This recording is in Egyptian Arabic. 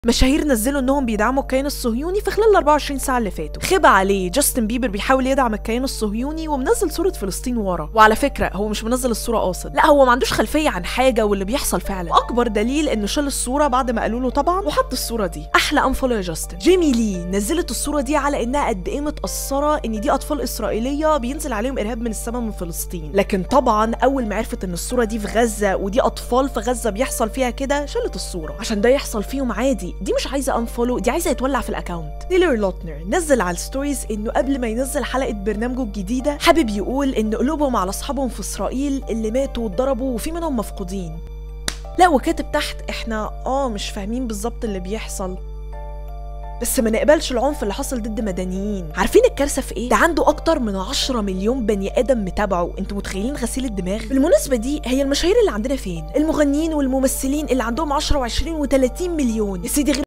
مشاهير نزلوا انهم بيدعموا الكيان الصهيوني في خلال ال 24 ساعه اللي فاتوا خبى عليه جاستن بيبر بيحاول يدعم الكيان الصهيوني ومنزل صوره فلسطين ورا وعلى فكره هو مش منزل الصوره قاصد لا هو ما عندوش خلفيه عن حاجه واللي بيحصل فعلا واكبر دليل انه شال الصوره بعد ما قالوا له طبعا وحط الصوره دي احلى انفولو يا جاستن جيمي لي نزلت الصوره دي على انها قد ايه متاثره ان دي اطفال اسرائيليه بينزل عليهم ارهاب من السماء من فلسطين لكن طبعا اول ما عرفت ان الصوره دي في غزه ودي اطفال في غزه بيحصل فيها كده شالت الصوره عشان ده يحصل فيهم عادي دي مش عايزه انفولو دي عايزه يتولع في الاكونت تيلر لوتنر نزل على الستوريز انه قبل ما ينزل حلقه برنامجه الجديده حابب يقول ان قلوبهم على اصحابهم في اسرائيل اللي ماتوا واتضربوا وفي منهم مفقودين لا وكاتب تحت احنا اه مش فاهمين بالظبط اللي بيحصل بس ما نقبلش العنف اللي حصل ضد مدنيين عارفين الكارثه في ايه ده عنده اكتر من 10 مليون بني ادم متابعه انتوا متخيلين غسيل الدماغ بالمناسبه دي هي المشاهير اللي عندنا فين المغنيين والممثلين اللي عندهم 10 و20 و30 مليون يا سيدي غير